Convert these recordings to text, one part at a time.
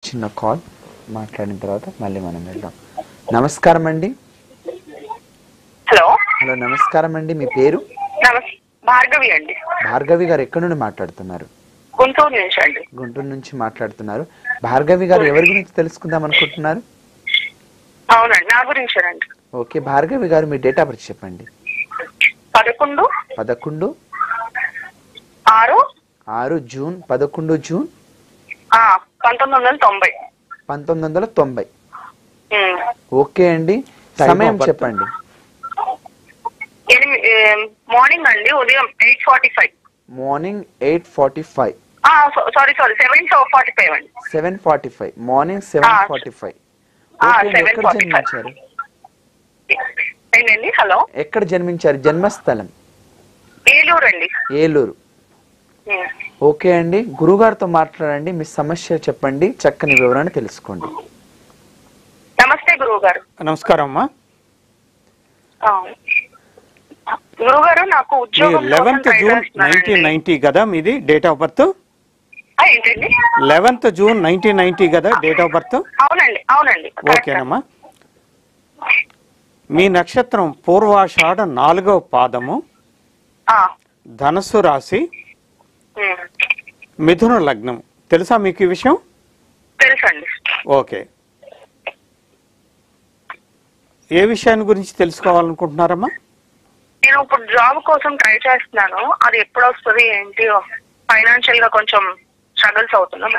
చిన్న కాల్ మాట్లాడిన తర్వాత మళ్ళీ మనం వెళ్దాం నమస్కారం అండి హలో హలో నమస్కారం అండి మీ పేరు నమస్తే భార్గవి అండి భార్గవి గారు ఎక్కడి నుండి మాట్లాడుతున్నారు గుంటూరు నుంచి అండి గుంటూరు నుంచి మాట్లాడుతున్నారు భార్గవి గారు ఎవరి గురించి తెలుసుకుందాం అనుకుంటున్నారు అవునండి నా గురించేనండి ఓకే భార్గవి గారు మీ డేట్ ఆఫ్ బర్త్ చెప్పండి పదకొండు పదకొండు ఆరు ఆరు జూన్ పదకొండు జూన్ ఆ, పంతొమ్మిది వందల తొంభై పంతొమ్మిది వందల తొంభై ఉమ్. ఓకే అండి Time సమయం of birth. చెప్పండి ఎనిమి- ఏ, మార్నింగ్ అండి ఉదయం eight forty five morning eight forty five sorry sorry seven forty five అండి seven forty five morning seven Ah, forty five ah, ఎక్కడ 7:45. జన్మించారు ఏంటండి హలో ఎక్కడ జన్మించారు జన్మస్థలం ఏలూరు అండి ఏలూరు ఉమ్. ఓకే అండి గురుగారితో మాట్లాడండి మీ సమస్య చెప్పండి చక్కని వివరణ తెలుసుకోండి నమస్తే గురువు గారు నమస్కారం అమ్మా గురువు గారు నాకు మీ ఉద్యోగం కోసం లెవెన్త్ try జూన్ చేస్తున్నానండి. నైన్టీన్ నైన్టీ కదా మీది డేట్ ఆఫ్ బర్త్ ఆ, ఏంటండి లెవెన్త్ జూన్ నైన్టీన్ నైన్టీ కదా డేట్ ఆఫ్ బర్త్ అవునండి అవునండి correct. ఓకేనమ్మా మీ నక్షత్రం పూర్వాషాఢ నాలుగవ పాదము ఆ, ధనస్సు రాశి ఉమ్. మిథున లగ్నం తెలుసా మీకు ఈ విషయం తెలుసండి ఓకే ఏ విషయాన్ని గురించి తెలుసుకోవాలనుకుంటున్నారమ్మా నేను ఇప్పుడు జాబ్ కోసం ట్రై చేస్తున్నాను అది ఎప్పుడు వస్తుంది ఏంటి ఫైనాన్షియల్ గా కొంచెం స్ట్రగుల్స్ అవుతున్నాం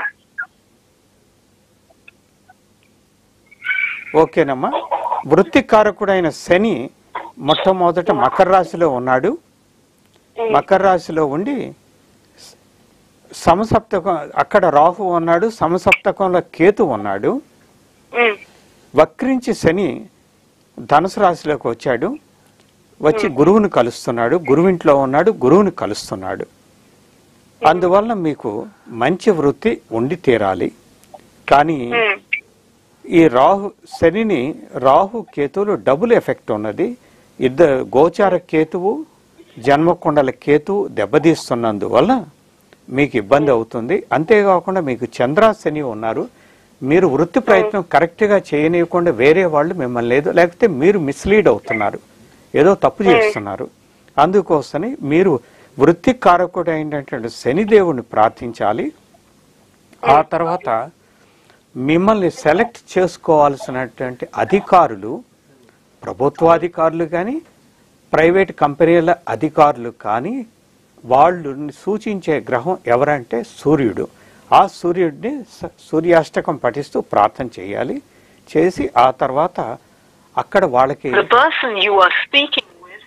ఓకేనమ్మా వృత్తికారకుడైన శని మొట్టమొదట మకర రాశిలో ఉన్నాడు మకర రాశిలో ఉండి సమసప్తకం అక్కడ రాహు ఉన్నాడు సమసప్తకంలో కేతు ఉన్నాడు ఉమ్, వక్రించి శని ధనుసు రాశిలోకి వచ్చాడు వచ్చి గురువుని కలుస్తున్నాడు గురువింట్లో ఉన్నాడు గురువుని కలుస్తున్నాడు అందువల్ల మీకు మంచి వృత్తి ఉండి తీరాలి కానీ ఉమ్, ఈ రాహు శనిని రాహు కేతువులు డబుల్ ఎఫెక్ట్ ఉన్నది ఇద్దరు గోచార కేతువు జన్మకుండల కేతువు దెబ్బతీస్తున్నందువల్ల మీకు ఇబ్బంది అవుతుంది అంతేకాకుండా మీకు చంద్ర శని ఉన్నారు మీరు వృత్తి ప్రయత్నం కరెక్ట్గా చేయనీయకుండా వేరే వాళ్ళు మిమ్మల్ని లేదు లేకపోతే మీరు మిస్లీడ్ అవుతున్నారు ఏదో తప్పు చేస్తున్నారు అందుకోసమని మీరు వృత్తి కారకుడైనటువంటి శనిదేవుని ప్రార్థించాలి ఆ తర్వాత మిమ్మల్ని సెలెక్ట్ చేసుకోవాల్సినటువంటి అధికారులు ప్రభుత్వాధికారులు కానీ ప్రైవేట్ కంపెనీల అధికారులు కానీ వాళ్ళు సూచించే గ్రహం ఎవరంటే సూర్యుడు ఆ సూర్యుడిని స- సూర్యాష్టకం పఠిస్తూ ప్రార్థన చేయాలి చేసి ఆ తర్వాత అక్కడ వాళ్ళకి The person you are speaking with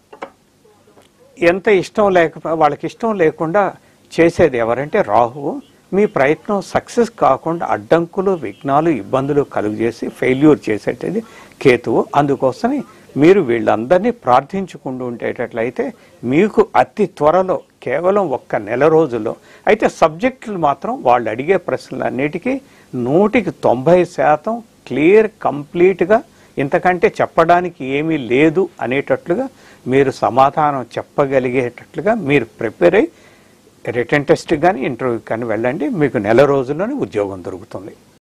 ఎంత ఇష్టం లేక వాళ్ళకి ఇష్టం లేకుండా చేసేది ఎవరంటే రాహువు మీ ప్రయత్నం సక్సెస్ కాకుండా అడ్డంకులు విఘ్నాలు ఇబ్బందులు కలుగు చేసి ఫెయిల్యూర్ చేసేటది కేతువు అందుకోసమే మీరు వీళ్ళందరినీ ప్రార్థించుకుంటూ ఉండేటట్లయితే మీకు అతి త్వరలో కేవలం ఒక్క నెల రోజుల్లో అయితే సబ్జెక్టులు మాత్రం వాళ్ళు అడిగే ప్రశ్నలన్నిటికీ నూటికి తొంభై శాతం క్లియర్ కంప్లీట్గా ఇంతకంటే చెప్పడానికి ఏమీ లేదు అనేటట్లుగా మీరు సమాధానం చెప్పగలిగేటట్లుగా మీరు ప్రిపేర్ అయ్యి రిటర్న్ టెస్ట్ కానీ ఇంటర్వ్యూ కానీ వెళ్ళండి మీకు నెల రోజుల్లోనే ఉద్యోగం దొరుకుతుంది